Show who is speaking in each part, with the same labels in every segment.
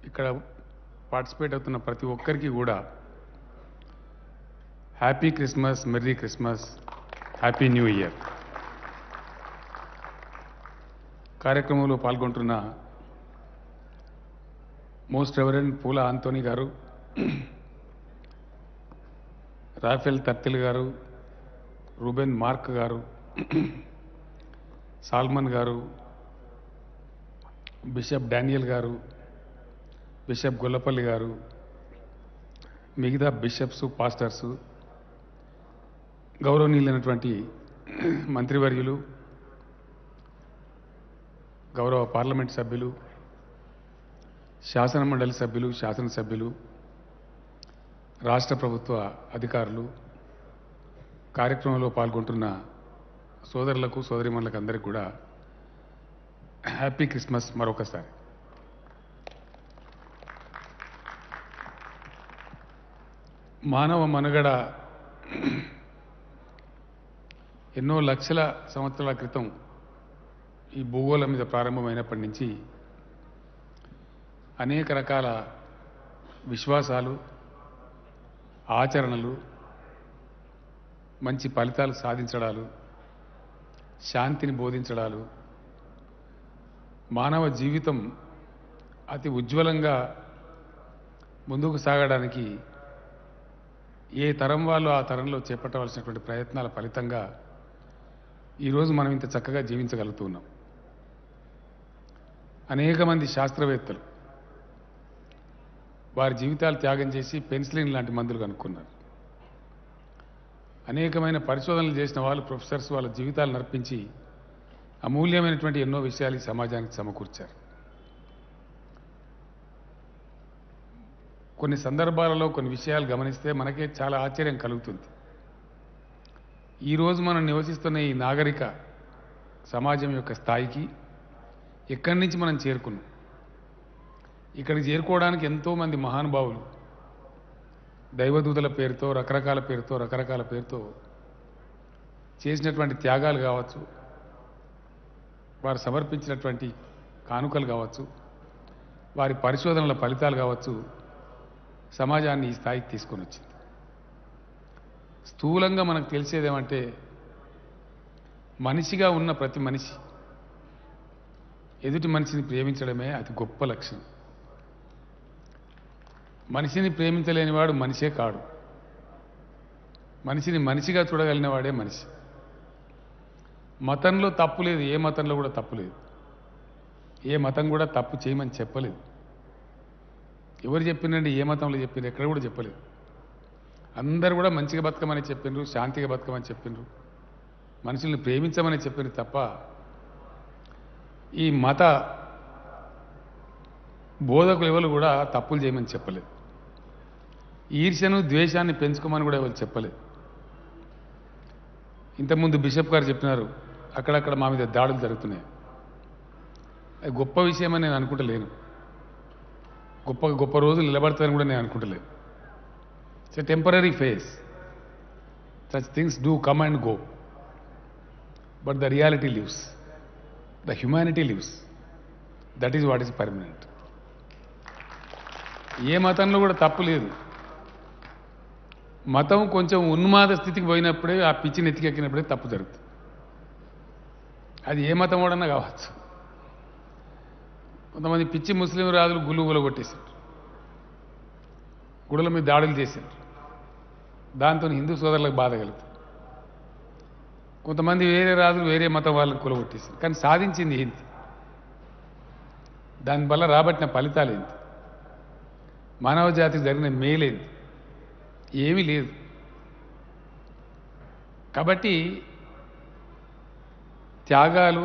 Speaker 1: ఇక్కడ పార్టిసిపేట్ అవుతున్న ప్రతి ఒక్కరికి కూడా happy Christmas merry Christmas happy new year కార్యక్రమంలో పాల్గొంటున్న మోస్ట్ రెవరెండ్ పూల ఆంటోనీ గారు రాఫెల్ తర్తిల్ గారు రూబెన్ మార్క్ గారు సాల్మన్ గారు బిషప్ డానియల్ గారు బిషప్ గొల్లపల్లి గారు మిగతా బిషప్స్ పాస్టర్స్ గౌరవనీయులైనటువంటి మంత్రివర్యులు గౌరవ పార్లమెంట్ సభ్యులు శాసన మండలి సభ్యులు శాసనసభ్యులు రాష్ట్ర ప్రభుత్వ అధికారులు కార్యక్రమంలో పాల్గొంటున్న సోదరులకు సోదరిమణులకు అందరికీ కూడా హ్యాపీ క్రిస్మస్ మరొకసారి మానవ మనుగడ ఎన్నో లక్షల సంవత్సరాల క్రితం ఈ భూగోళం మీద ప్రారంభమైనప్పటి నుంచి అనేక రకాల విశ్వాసాలు ఆచరణలు మంచి ఫలితాలు సాధించడాలు శాంతిని బోధించడాలు మానవ జీవితం అతి ఉజ్వలంగా ముందుకు సాగడానికి ఏ తరం వాళ్ళు ఆ తరంలో చేపట్టవలసినటువంటి ప్రయత్నాల ఫలితంగా ఈరోజు మనం ఇంత చక్కగా జీవించగలుగుతున్నాం అనేక మంది శాస్త్రవేత్తలు వారి జీవితాలు త్యాగం చేసి పెన్సిలిన్ లాంటి మందులు కనుక్కున్నారు అనేకమైన పరిశోధనలు చేసిన వాళ్ళు ప్రొఫెసర్స్ వాళ్ళ జీవితాలు నర్పించి అమూల్యమైనటువంటి ఎన్నో విషయాలు ఈ సమాజానికి సమకూర్చారు కొన్ని సందర్భాలలో కొన్ని విషయాలు గమనిస్తే మనకే చాలా ఆశ్చర్యం కలుగుతుంది ఈరోజు మనం నివసిస్తున్న ఈ నాగరిక సమాజం యొక్క స్థాయికి ఎక్కడి నుంచి మనం చేరుకున్నాం ఇక్కడికి చేరుకోవడానికి ఎంతోమంది మహానుభావులు దైవదూతల పేరుతో రకరకాల పేరుతో రకరకాల పేరుతో చేసినటువంటి త్యాగాలు కావచ్చు వారు సమర్పించినటువంటి కానుకలు కావచ్చు వారి పరిశోధనల ఫలితాలు కావచ్చు సమాజాన్ని ఈ స్థాయికి తీసుకొని వచ్చింది స్థూలంగా మనకు తెలిసేదేమంటే మనిషిగా ఉన్న ప్రతి మనిషి ఎదుటి మనిషిని ప్రేమించడమే అతి గొప్ప లక్షణం మనిషిని ప్రేమించలేనివాడు మనిషే కాడు మనిషిని మనిషిగా చూడగలిగిన వాడే మనిషి మతంలో తప్పు లేదు ఏ మతంలో కూడా తప్పు లేదు ఏ మతం కూడా తప్పు చేయమని చెప్పలేదు ఎవరు చెప్పిందండి ఏ మతంలో చెప్పిండ్రు ఎక్కడ కూడా చెప్పలేదు అందరు కూడా మంచిగా బతకమని చెప్పిండ్రు శాంతిగా బతకమని చెప్పిండ్రు మనుషుల్ని ప్రేమించమని చెప్పిండ్రు తప్ప ఈ మత బోధకులు ఎవరు కూడా తప్పులు చేయమని చెప్పలేదు ఈర్ష్యను ద్వేషాన్ని పెంచుకోమని కూడా ఎవరు చెప్పలేదు ఇంతకుముందు బిషప్ గారు చెప్పినారు అక్కడక్కడ మా మీద దాడులు జరుగుతున్నాయి అది గొప్ప విషయమని నేను అనుకుంటలేను గొప్ప గొప్ప రోజులు నిలబడతాయని కూడా నేను అనుకుంటలేదు it's a temporary phase such things do come and go but the reality lives the humanity lives that is what is permanent ఏ మతంలో కూడా తప్పు లేదు మతం కొంచెం ఉన్మాద స్థితికి పోయినప్పుడే ఆ పిచ్చిని ఎత్తికెక్కినప్పుడే తప్పు జరుగుతుంది అది ఏ మతం వాడన్నా కావచ్చు కొంతమంది పిచ్చి ముస్లిం రాజులు గుళ్ళు గుల కొట్టేశారు గుడుల మీద దాడులు చేశారు దాంతో హిందూ సోదరులకు బాధ కలుగుతుంది కొంతమంది వేరే రాజులు వేరే మతం వాళ్ళని కులగొట్టేశారు కానీ సాధించింది ఏంటి దానివల్ల రాబట్టిన ఫలితాలు ఏంటి మానవ జాతికి జరిగిన మేలేంది ఏమీ లేదు కాబట్టి త్యాగాలు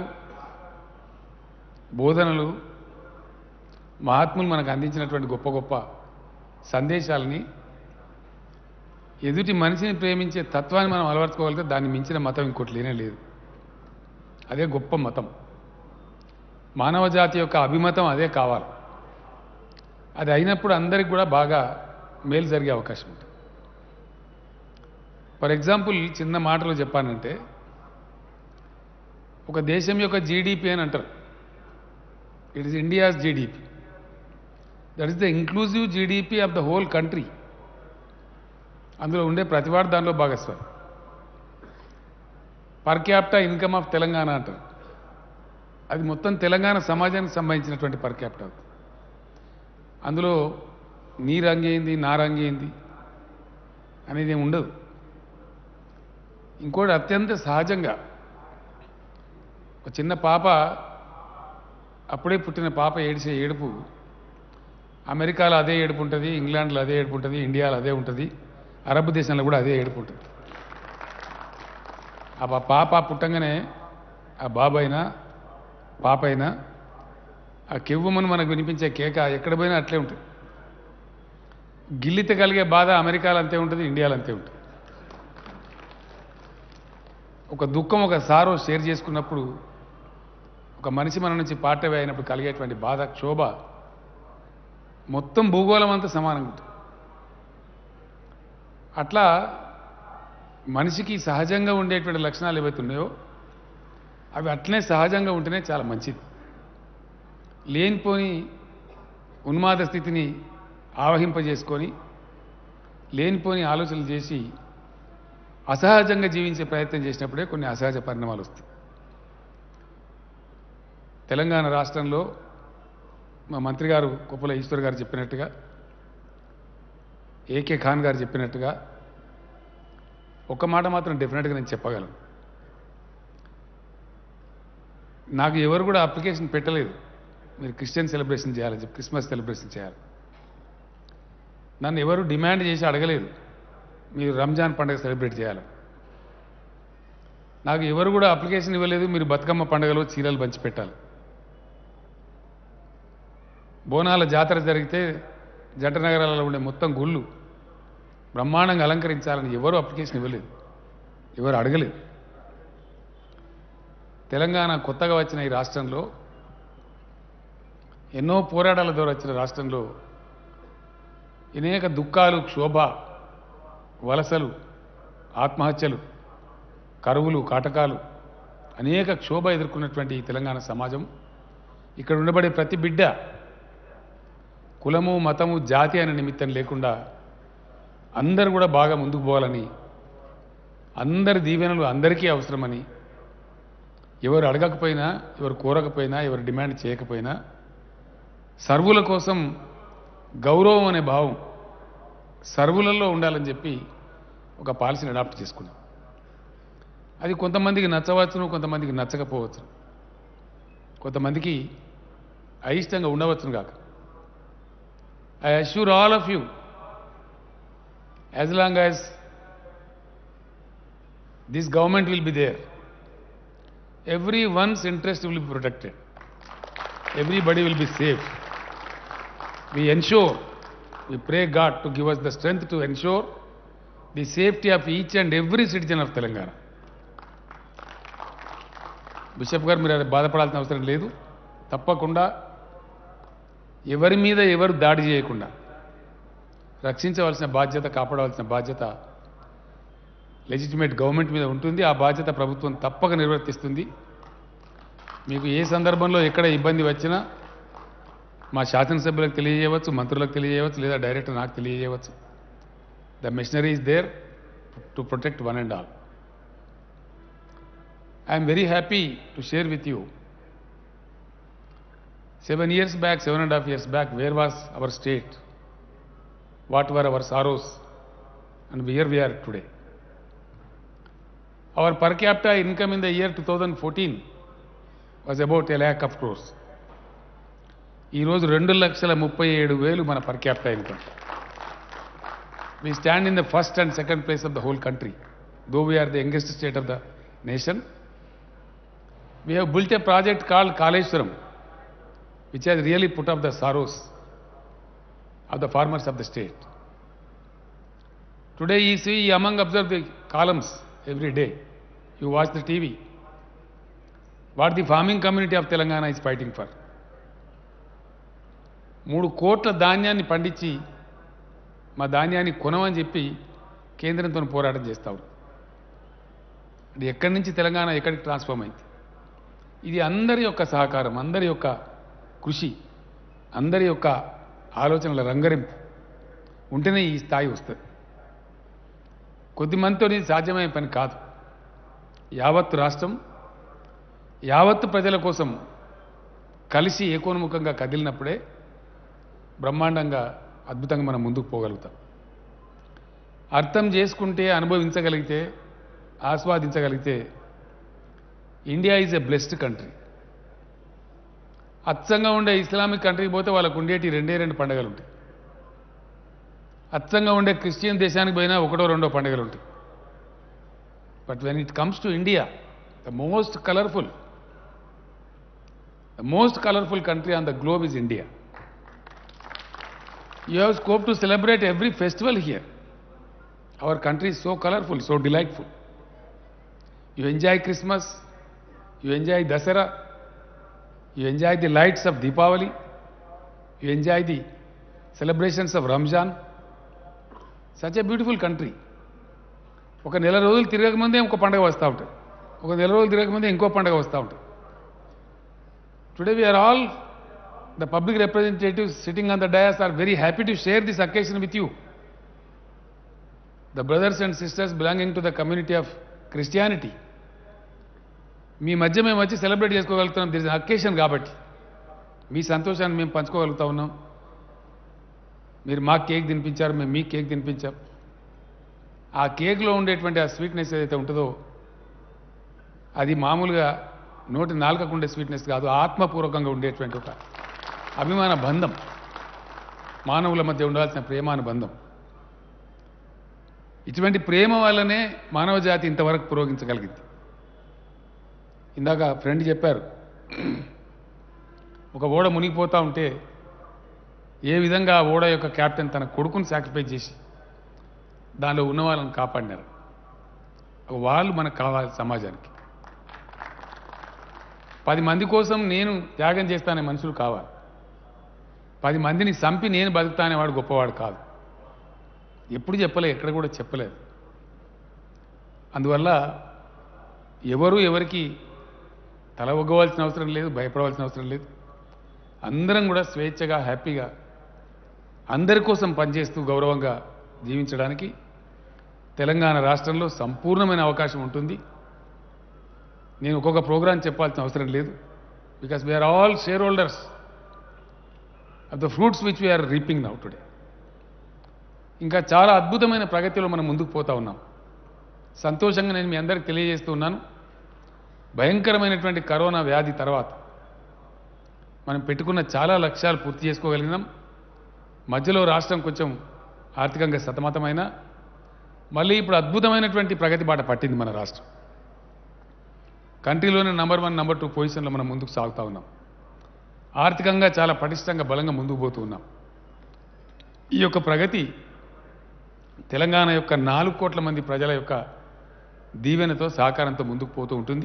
Speaker 1: బోధనలు మహాత్ములు మనకు అందించినటువంటి గొప్ప గొప్ప సందేశాలని ఎదుటి మనిషిని ప్రేమించే తత్వాన్ని మనం అలవర్చుకోగలిగితే దాన్ని మించిన మతం ఇంకోటి లేనే లేదు అదే గొప్ప మతం మానవ జాతి యొక్క అభిమతం అదే కావాలి అది అయినప్పుడు అందరికి కూడా బాగా మేలు జరిగే అవకాశం ఉంటుంది ఫర్ ఎగ్జాంపుల్ చిన్న మాటలో చెప్పానంటే ఒక దేశం యొక్క జీడిపి అని అంటారు it is India's GDP that is the inclusive GDP of the whole country అందులో ఉండే ప్రతివాడు దానిలో భాగస్వామి per capita income of Telangana అంటారు అది మొత్తం తెలంగాణ సమాజానికి సంబంధించినటువంటి పర్ క్యాపిటా అందులో నీ రంగు ఏంది నా రంగు ఏంది అనేది ఏమి ఉండదు ఇంకోటి అత్యంత సహజంగా ఒక చిన్న పాప అప్పుడే పుట్టిన పాప ఏడిసే ఏడుపు అమెరికాలో అదే ఏడుపు ఉంటుంది ఇంగ్లాండ్లో అదే ఏడుపు ఉంటుంది ఇండియాలో అదే ఉంటుంది అరబ్ దేశంలో కూడా అదే ఏడుపు ఉంటుంది ఆ పా- పాప పుట్టంగానే ఆ బాబు అయినా పాప అయినా ఆ కెవ్వమని మనకు వినిపించే కేక ఎక్కడ పోయినా అట్లే ఉంటుంది గిల్లిత కలిగే బాధ అమెరికాలో అంతే ఉంటుంది ఇండియాలో అంతే ఉంటుంది ఒక దుఃఖం ఒక సారో షేర్ చేసుకున్నప్పుడు ఒక మనిషి మన నుంచి పార్ట్ అవే అయినప్పుడు కలిగేటువంటి బాధ క్షోభ మొత్తం భూగోళం అంతా సమానంగా ఉంటుంది అట్లా మనిషికి సహజంగా ఉండేటువంటి లక్షణాలు ఏవైతే ఉన్నాయో అవి అట్లనే సహజంగా ఉంటేనే చాలా మంచిది లేనిపోని ఉన్మాద స్థితిని ఆవహింపజేసుకొని లేనిపోని ఆలోచనలు చేసి అసహజంగా జీవించే ప్రయత్నం చేసినప్పుడే కొన్ని అసహజ పరిణామాలు వస్తాయి తెలంగాణ రాష్ట్రంలో మా మంత్రి గారు కొప్పుల ఈశ్వర్ గారు చెప్పినట్టుగా ఏకే ఖాన్ గారు చెప్పినట్టుగా ఒక మాట మాత్రం డెఫినెట్గా నేను చెప్పగలను నాకు ఎవరు కూడా అప్లికేషన్ పెట్టలేదు మీరు క్రిస్టియన్ సెలబ్రేషన్ చేయాలని చెప్పి క్రిస్మస్ సెలబ్రేషన్ చేయాలి నన్ను ఎవరు డిమాండ్ చేసి అడగలేదు మీరు రంజాన్ పండుగ సెలబ్రేట్ చేయాలి నాకు ఎవరు కూడా అప్లికేషన్ ఇవ్వలేదు మీరు బతుకమ్మ పండుగలో చీరలు పంచిపెట్టాలి బోనాల జాతర జరిగితే జంట నగరాలలో ఉండే మొత్తం గుళ్ళు బ్రహ్మాండంగా అలంకరించాలని ఎవరు అప్లికేషన్ ఇవ్వలేదు ఎవరు అడగలేదు తెలంగాణ కొత్తగా వచ్చిన ఈ రాష్ట్రంలో ఎన్నో పోరాటాల ద్వారా వచ్చిన రాష్ట్రంలో అనేక దుఃఖాలు క్షోభ వలసలు ఆత్మహత్యలు కరువులు కాటకాలు అనేక క్షోభ ఎదుర్కొన్నటువంటి ఈ తెలంగాణ సమాజం ఇక్కడ ఉండబడే ప్రతి బిడ్డ కులము మతము జాతి అనే నిమిత్తం లేకుండా అందరూ కూడా బాగా ముందుకు పోవాలని అందరి దీవెనలు అందరికీ అవసరమని ఎవరు అడగకపోయినా ఎవరు కోరకపోయినా ఎవరు డిమాండ్ చేయకపోయినా సర్వుల కోసం గౌరవం అనే భావం సర్వులలో ఉండాలని చెప్పి ఒక పాలసీని అడాప్ట్ చేసుకున్నాం అది కొంతమందికి నచ్చవచ్చును కొంతమందికి నచ్చకపోవచ్చు కొంతమందికి అయిష్టంగా ఉండవచ్చును కాక I assure all of you as long as this government will be there everyone's interest will be protected everybody will be safe we ensure, we pray God to give us the strength to ensure the safety of each and every citizen of Telangana. Bishop గారు మీరు అది బాధపడాల్సిన అవసరం లేదు తప్పకుండా ఎవరి మీద ఎవరు దాడి చేయకుండా రక్షించవలసిన బాధ్యత కాపాడవలసిన బాధ్యత లెజిటిమేట్ గవర్నమెంట్ మీద ఉంటుంది ఆ బాధ్యత ప్రభుత్వం తప్పక నిర్వర్తిస్తుంది మీకు ఏ సందర్భంలో ఎక్కడ ఇబ్బంది వచ్చినా మా శాసనసభ్యులకు తెలియజేయవచ్చు మంత్రులకు తెలియజేయవచ్చు లేదా డైరెక్టర్ నాకు తెలియజేయవచ్చు the missionary is there to protect one and all I'm very happy to share with you seven years back seven and half years back where was our state what were our sorrows and where we are today. Our per capita income in the year 2014 was about a lakh of crores. ఈరోజు రెండు లక్షల ముప్పై ఏడు వేలు మన per capita income we stand in the first and second place of the whole country though we're the youngest state of the nation we have built a project called Kaleshwaram which has really put off the sorrows of the farmers of the state today ఈ see among observe the columns every day you watch the TV what the farming community of Telangana is fighting for మూడు కోట్ల ధాన్యాన్ని పండించి మా ధాన్యాన్ని కొనమని చెప్పి కేంద్రంతో పోరాటం చేస్తాడు అంటే ఎక్కడి నుంచి తెలంగాణ ఎక్కడికి ట్రాన్స్ఫార్మ్ అయింది ఇది అందరి యొక్క సహకారం అందరి యొక్క కృషి అందరి యొక్క ఆలోచనల రంగరింపు ఉంటేనే ఈ స్థాయి వస్తుంది కొద్ది మందితో ఇది సాధ్యమయ్యే పని కాదు యావత్తు రాష్ట్రం యావత్తు ప్రజల కోసం కలిసి ఏకోన్ముఖంగా కదిలినప్పుడే బ్రహ్మాండంగా అద్భుతంగా మనం ముందుకు పోగలుగుతాం అర్థం చేసుకుంటే అనుభవించగలిగితే ఆస్వాదించగలిగితే India is a blessed country అచ్చంగా ఉండే ఇస్లామిక్ కంట్రీకి పోతే వాళ్ళకు ఉండేటి రెండే రెండు పండుగలు ఉంటాయి అచ్చంగా ఉండే క్రిస్టియన్ దేశానికి పోయినా ఒకటో రెండో పండుగలు ఉంటాయి but when it comes to India the most colourful the most colourful country on the globe is India you have scope to celebrate every festival here our country is so colorful, so delightful. You enjoy Christmas, you enjoy Dasara, you enjoy the lights of Deepavali, you enjoy the celebrations of Ramzan. Such a beautiful country. ఒక నెల రోజులు తిరగకముందే ఇంకో పండుగ వస్తూ ఉంటుంది ఒక నెల రోజులు తిరగకముందే ఇంకో పండుగ వస్తూ ఉంటుంది today we're all the public representatives sitting on the dais are very happy to share this occasion with you the brothers and sisters belonging to the community of Christianity. మీ మధ్య మేము వచ్చి సెలబ్రేట్ చేసుకోగలుగుతున్నాం దిస్ అకేషన్ కాబట్టి మీ సంతోషాన్ని మేము పంచుకోగలుగుతా ఉన్నాం మీరు మా కేక్ తినిపించారు మేము మీ కేక్ తినిపించాం ఆ కేక్లో ఉండేటువంటి ఆ స్వీట్నెస్ ఏదైతే ఉంటుందో అది మామూలుగా నోటి నాలుకకు ఉండే స్వీట్నెస్ కాదు ఆత్మపూర్వకంగా ఉండేటువంటి ఒక అభిమాన బంధం మానవుల మధ్య ఉండాల్సిన ప్రేమానుబంధం ఇటువంటి ప్రేమ వల్లనే మానవ జాతి ఇంతవరకు పురోగించగలిగింది ఇందాక ఫ్రెండ్ చెప్పారు ఒక ఓడ మునిగిపోతూ ఉంటే ఏ విధంగా ఆ ఓడ యొక్క కెప్టెన్ తన కొడుకుని సాక్రిఫైస్ చేసి దానిలో ఉన్న వాళ్ళని కాపాడినారు వాళ్ళు మనకు కావాలి సమాజానికి పది మంది కోసం నేను త్యాగం చేస్తానే మనుషులు కావాలి పది మందిని చంపి నేను బతుకుతానే వాడు గొప్పవాడు కాదు ఎప్పుడు చెప్పలే ఎక్కడ కూడా చెప్పలేదు అందువల్ల ఎవరు ఎవరికి తల ఒగ్గవలసిన అవసరం లేదు భయపడవలసిన అవసరం లేదు అందరం కూడా స్వేచ్ఛగా హ్యాపీగా అందరి కోసం పనిచేస్తూ గౌరవంగా జీవించడానికి తెలంగాణ రాష్ట్రంలో సంపూర్ణమైన అవకాశం ఉంటుంది నేను ఒక్కొక్క ప్రోగ్రాం చెప్పాల్సిన అవసరం లేదు because we're all shareholders of the fruits which we're reaping now today ఇంకా చాలా అద్భుతమైన ప్రగతిలో మనం ముందుకు పోతా ఉన్నాం సంతోషంగా నేను మీ అందరికి తెలియజేస్తూ ఉన్నాను భయంకరమైనటువంటి కరోనా వ్యాధి తర్వాత మనం పెట్టుకున్న చాలా లక్ష్యాలు పూర్తి చేసుకోగలిగినాం మధ్యలో రాష్ట్రం కొంచెం ఆర్థికంగా సతమతమైన మళ్ళీ ఇప్పుడు అద్భుతమైనటువంటి ప్రగతి బాట పట్టింది మన రాష్ట్రం కంట్రీలోనే నంబర్ వన్ నంబర్ టూ పొజిషన్లో మనం ముందుకు సాగుతూ ఉన్నాం ఆర్థికంగా చాలా పటిష్టంగా బలంగా ముందుకు పోతూ ఉన్నాం ఈ యొక్క ప్రగతి తెలంగాణ యొక్క నాలుగు కోట్ల మంది ప్రజల యొక్క దీవెనతో సహకారంతో ముందుకు పోతూ ఉంటుంది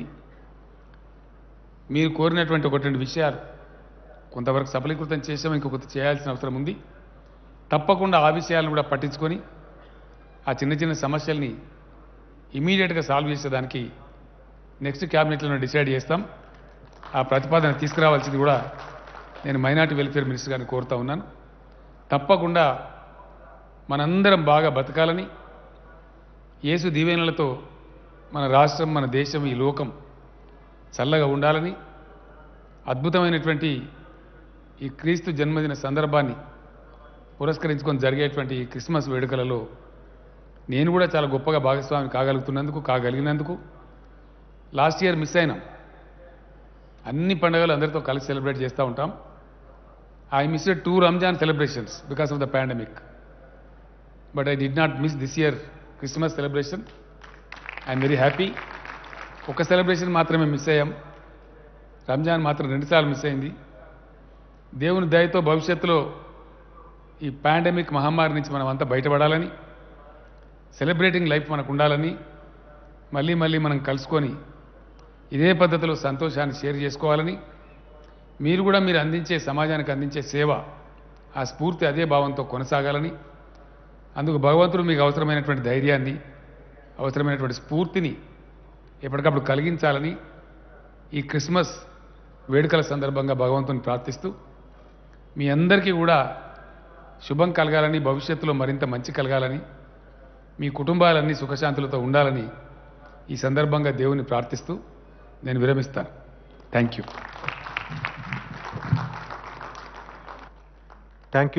Speaker 1: మీరు కోరినటువంటి ఒకటి రెండు విషయాలు కొంతవరకు సఫలీకృతం చేసాం ఇంకొక చేయాల్సిన అవసరం ఉంది తప్పకుండా ఆ విషయాలను కూడా పట్టించుకొని ఆ చిన్న చిన్న సమస్యల్ని ఇమీడియట్గా సాల్వ్ చేసేదానికి నెక్స్ట్ క్యాబినెట్లో డిసైడ్ చేస్తాం ఆ ప్రతిపాదన తీసుకురావాల్సింది కూడా నేను మైనార్టీ వెల్ఫేర్ మినిస్టర్ గారిని కోరుతా ఉన్నాను తప్పకుండా మనందరం బాగా బతకాలని యేసు దీవెనలతో మన రాష్ట్రం మన దేశం ఈ లోకం చల్లగా ఉండాలని అద్భుతమైనటువంటి ఈ క్రీస్తు జన్మదిన సందర్భాన్ని పురస్కరించుకొని జరిగేటువంటి ఈ క్రిస్మస్ వేడుకలలో నేను కూడా చాలా గొప్పగా భాగస్వామి కాగలుగుతున్నందుకు కాగలిగినందుకు లాస్ట్ ఇయర్ మిస్ అయినాం అన్ని పండుగలు అందరితో కలిసి సెలబ్రేట్ చేస్తూ ఉంటాం I miss two Ramzan celebrations because of the pandemic but I did not miss this year Christmas celebration I'm very happy ఒక సెలబ్రేషన్ మాత్రమే మిస్ అయ్యాం రంజాన్ మాత్రం రెండుసార్లు మిస్ అయింది దేవుని దయతో భవిష్యత్తులో ఈ పాండమిక్ మహమ్మారి నుంచి మనం అంతా బయటపడాలని సెలబ్రేటింగ్ లైఫ్ మనకు ఉండాలని మళ్ళీ మళ్ళీ మనం కలుసుకొని ఇదే పద్ధతిలో సంతోషాన్ని షేర్ చేసుకోవాలని మీరు కూడా మీరు అందించే సమాజానికి అందించే సేవ ఆ స్ఫూర్తి అదే భావంతో కొనసాగాలని అందుకు భగవంతుడు మీకు అవసరమైనటువంటి ధైర్యాన్ని అవసరమైనటువంటి స్ఫూర్తిని ఎప్పటికప్పుడు కలిగించాలని ఈ క్రిస్మస్ వేడుకల సందర్భంగా భగవంతుని ప్రార్థిస్తూ మీ అందరికీ కూడా శుభం కలగాలని భవిష్యత్తులో మరింత మంచి కలగాలని మీ కుటుంబాలన్నీ సుఖశాంతులతో ఉండాలని ఈ సందర్భంగా దేవుని ప్రార్థిస్తూ నేను విరమిస్తాను థ్యాంక్ యూ
Speaker 2: థ్యాంక్